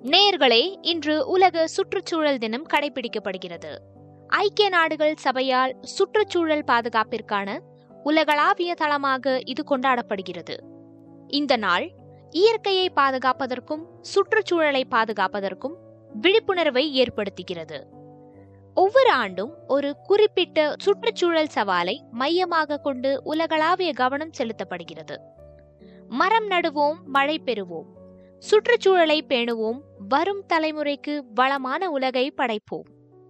நேயர்களே இன்று உலக சுற்றுச்சூழல் தினம் கடைபிடிக்கப்படுகிறது ஐக்கிய நாடுகள் சபையால் சுற்றுச்சூழல் பாதுகாப்பிற்கான உலகளாவிய தளமாக இது கொண்டாடப்படுகிறது இந்த நாள் இயற்கையை பாதுகாப்பதற்கும் சுற்றுச்சூழலை பாதுகாப்பதற்கும் விழிப்புணர்வை ஏற்படுத்துகிறது ஒவ்வொரு ஆண்டும் ஒரு குறிப்பிட்ட சுற்றுச்சூழல் சவாலை மையமாக கொண்டு உலகளாவிய கவனம் செலுத்தப்படுகிறது மரம் நடுவோம் மழை பெறுவோம் சுற்றுச்சூழலை பேணுவோம் வரும் தலைமுறைக்கு வளமான உலகை படைப்போம்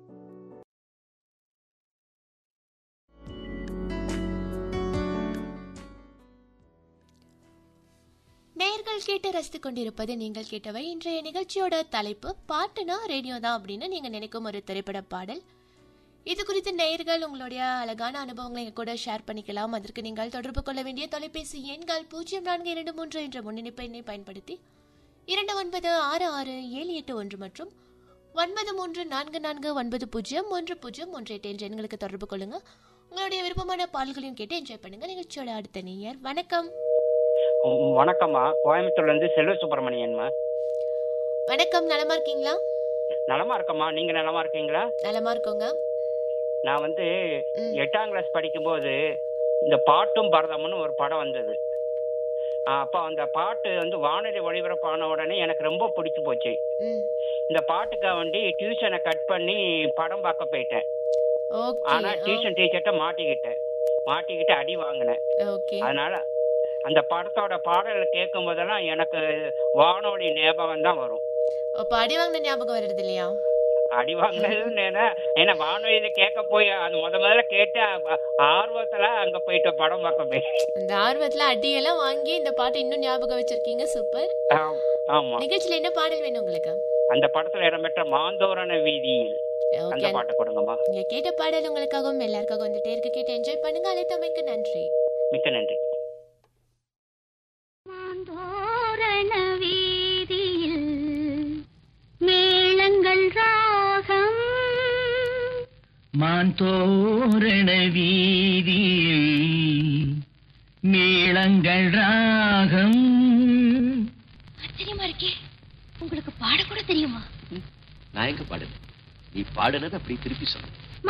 நேர்கள் கேட்டு ரசித்துக் கொண்டிருப்பது நீங்கள் கேட்டவை இன்றைய நிகழ்ச்சியோட தலைப்பு பாட்டுனா ரேடியோ தான் அப்படின்னு நீங்க நினைக்கும் ஒரு திரைப்பட பாடல் இது குறித்து நேயர்கள் உங்களுடைய அழகான அனுபவங்களை எங்க கூட ஷேர் பண்ணிக்கலாம் அதற்கு நீங்கள் தொடர்பு கொள்ள வேண்டிய தொலைபேசி எண்கள் பூஜ்ஜியம் நான்கு இரண்டு மூன்று என்ற முன்னிணைப்பு எண்ணை பயன்படுத்தி இரண்டு ஒன்பது ஆறு ஆறு ஏழு எட்டு ஒன்று மற்றும் ஒன்பது மூன்று நான்கு நான்கு ஒன்பது பூஜ்ஜியம் ஒன்று பூஜ்ஜியம் ஒன்று எட்டு என்ற எண்களுக்கு தொடர்பு கொள்ளுங்க உங்களுடைய விருப்பமான பாடல்களையும் கேட்டு என்ஜாய் பண்ணுங்க நிகழ்ச்சியோட அடுத்த நேயர் வணக்கம் உம், வணக்கம்மா கோயம்புத்தூர்ல இருந்து செல்வ சுப்பிரமணியன்மா வணக்கம் நலமா இருக்கீங்களா நலமா இருக்கம்மா நீங்க நலமா இருக்கீங்களா நலமா இருக்கோங்க நான் வந்து ம். எட்டாம் கிளாஸ் படிக்கும்போது இந்த பாட்டும் பரதம்னு ஒரு படம் வந்தது ஆ, அப்போ அந்த பாட்டு வந்து வானொலி ஒளிபரப்பான உடனே எனக்கு ரொம்ப பிடிச்சு போச்சு ம் இந்த பாட்டுக்காக வேண்டி டியூஷனை கட் பண்ணி படம் பார்க்க போயிட்டேன் ஆனா ஓகே டியூஷன் டீச்சர்கிட்ட மாட்டிக்கிட்டேன் மாட்டிக்கிட்டு அடி வாங்கினேன் ஓகே அதனால அந்த படத்தோட பாடல் கேட்கும் போதெல்லாம் எனக்கு வானொலி ஞாபகம் தான் வரும் அப்ப அடி வாங்கின ஞாபகம் வருது இல்லையா அடி வாங்கினதுன்னு என்ன ஏன்னா வானொலியில கேட்க போய் அது முத முதல்ல கேட்டு ஆ- ஆர்வத்துல அங்க போயிட்டு படம் பார்க்க போய் இந்த ஆர்வத்துல அடியெல்லாம் வாங்கி இந்த பாட்டை இன்னும் ஞாபகம் வச்சிருக்கீங்க சூப்பர் ஆம், ஆமா நிகழ்ச்சியில என்ன பாடல் வேணும் உங்களுக்கு அந்த படத்துல இடம்பெற்ற மாந்தோரண வீதியில் அந்த ஓகே பாட்டு கொடுங்கம்மா நீங்க கேட்ட பாடல் உங்களுக்காகவும் எல்லாருக்காகவும் வந்துட்டே இருக்கு கேட்டு என்ஜாய் பண்ணுங்க அழைத்தமைக்கு நன்றி மிக்க நன்றி மாந்தோரண வீதியில் மேளங்கள் ராகம் மாந்தோரண வீதியில் மேளங்கள் ராகம் ஆச்சரியமா இருக்கே உங்களுக்கு பாட கூட தெரியுமா நான் எங்க பாடுனேன் நீ பாடுனது அப்படி திருப்பி சொல்லு